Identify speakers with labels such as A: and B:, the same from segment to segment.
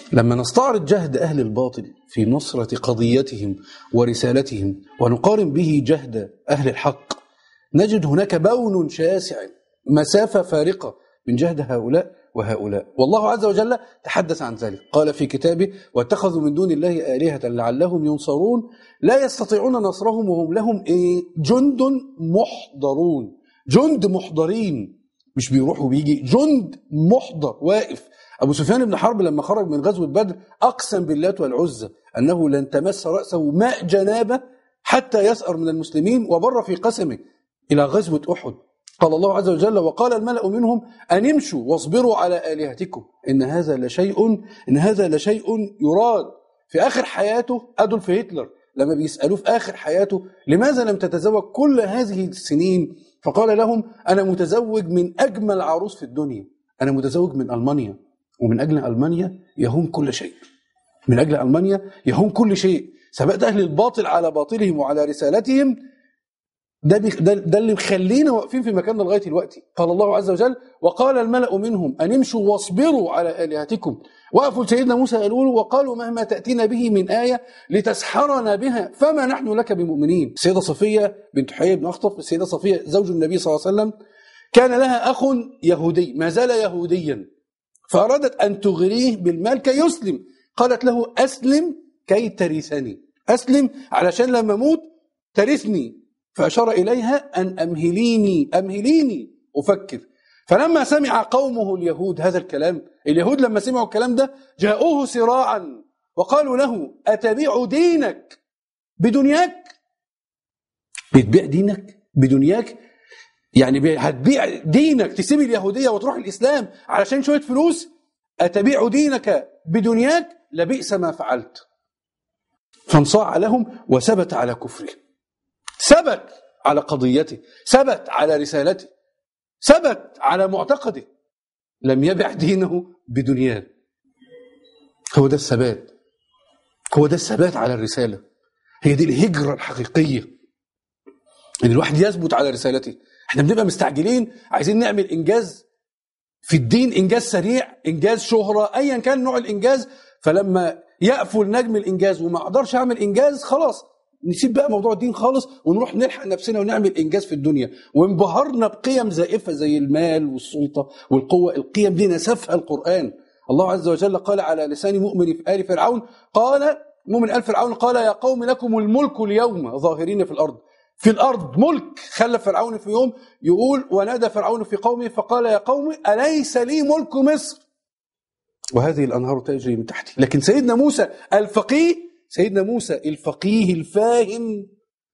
A: لما نستعرض جهد أهل الباطل في نصرة قضيتهم ورسالتهم ونقارن به جهد أهل الحق نجد هناك بون شاسع مسافة فارقة من جهد هؤلاء وهؤلاء والله عز وجل تحدث عن ذلك قال في كتابه واتخذوا من دون الله آلهة لعلهم ينصرون لا يستطيعون نصرهم وهم لهم إيه؟ جند محضرون جند محضرين مش بيروح وبيجي جند محضر واقف أبو سفيان بن حرب لما خرج من غزوة بدر أقسم باللات والعزى أنه لن تمس رأسه ماء جنابة حتى يسأر من المسلمين وبر في قسمه إلى غزوة أحد قال الله عز وجل وقال الملأ منهم أن امشوا واصبروا على آلهتكم إن هذا لشيء إن هذا لشيء يراد في آخر حياته أدولف هتلر لما بيسألوه في آخر حياته لماذا لم تتزوج كل هذه السنين فقال لهم أنا متزوج من أجمل عروس في الدنيا أنا متزوج من ألمانيا ومن أجل ألمانيا يهون كل شيء من أجل ألمانيا يهون كل شيء ثبات أهل الباطل على باطلهم وعلى رسالتهم ده, بيخ... ده, ده اللي مخلينا واقفين في مكاننا لغايه دلوقتي قال الله عز وجل وقال الملأ منهم أن امشوا واصبروا على آلهتكم وقفوا سيدنا موسى قالوا له وقالوا مهما تأتينا به من آية لتسحرنا بها فما نحن لك بمؤمنين السيدة صفية بنت حيي بن أخطب السيدة صفية زوج النبي صلى الله عليه وسلم كان لها أخ يهودي ما زال يهوديا فأرادت أن تغريه بالمال كي يسلم قالت له أسلم كي ترثني أسلم علشان لما أموت ترثني فأشار إليها أن أمهليني أمهليني أفكر فلما سمع قومه اليهود هذا الكلام اليهود لما سمعوا الكلام ده جاءوه سراعا وقالوا له أتبيع دينك بدنياك بتبيع دينك بدنياك يعني هتبيع دينك تسيب اليهودية وتروح الإسلام علشان شوية فلوس أتبيع دينك بدنياك لبئس ما فعلت فانصاع لهم وثبت على كفره ثبت على قضيته ثبت على رسالته ثبت على معتقده لم يبع دينه بدنياه هو ده الثبات هو ده الثبات على الرسالة هي دي الهجرة الحقيقية ان الواحد يثبت على رسالته احنا بنبقى مستعجلين عايزين نعمل انجاز في الدين انجاز سريع انجاز شهرة ايا كان نوع الانجاز فلما يقفل نجم الانجاز وما اقدرش اعمل انجاز خلاص نسيب بقى موضوع الدين خالص ونروح نلحق نفسنا ونعمل انجاز في الدنيا وانبهرنا بقيم زائفه زي المال والسلطه والقوه القيم دي نسفها القران الله عز وجل قال على لسان مؤمن في ال فرعون قال مؤمن ال فرعون قال يا قوم لكم الملك اليوم ظاهرين في الارض في الارض ملك خلى فرعون في يوم يقول ونادى فرعون في قومه فقال يا قوم اليس لي ملك مصر وهذه الانهار تجري من تحتي لكن سيدنا موسى الفقيه سيدنا موسى الفقيه الفاهم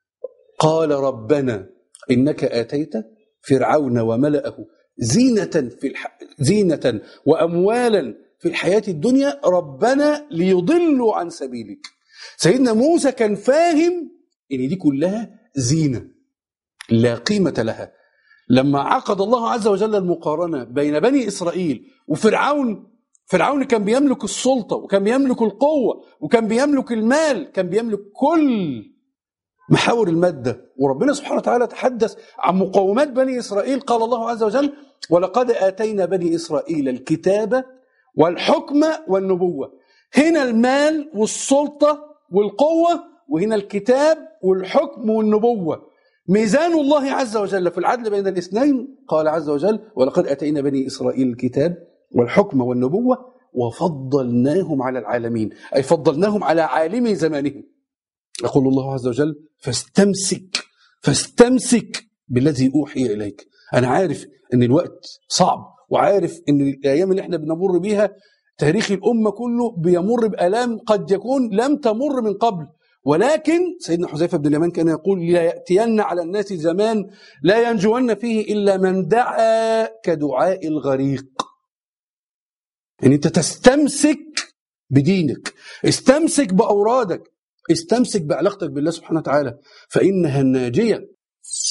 A: قال ربنا إنك آتيت فرعون وملأه زينة في الح... زينة وأموالا في الحياة الدنيا ربنا ليضلوا عن سبيلك سيدنا موسى كان فاهم إن دي كلها زينة لا قيمة لها لما عقد الله عز وجل المقارنة بين بني إسرائيل وفرعون فرعون كان بيملك السلطة وكان بيملك القوة وكان بيملك المال كان بيملك كل محاور المادة وربنا سبحانه وتعالى تحدث عن مقومات بني إسرائيل قال الله عز وجل ولقد آتينا بني إسرائيل الكتاب والحكم والنبوة هنا المال والسلطة والقوة وهنا الكتاب والحكم والنبوة ميزان الله عز وجل في العدل بين الاثنين قال عز وجل ولقد أتينا بني إسرائيل الكتاب والحكم والنبوة وفضلناهم على العالمين أي فضلناهم على عالم زمانهم يقول الله عز وجل فاستمسك فاستمسك بالذي أوحي إليك أنا عارف أن الوقت صعب وعارف أن الأيام اللي احنا بنمر بيها تاريخ الأمة كله بيمر بألام قد يكون لم تمر من قبل ولكن سيدنا حذيفة بن اليمان كان يقول لا يأتين على الناس زمان لا ينجون فيه إلا من دعا كدعاء الغريق ان انت تستمسك بدينك استمسك باورادك استمسك بعلاقتك بالله سبحانه وتعالى فانها الناجيه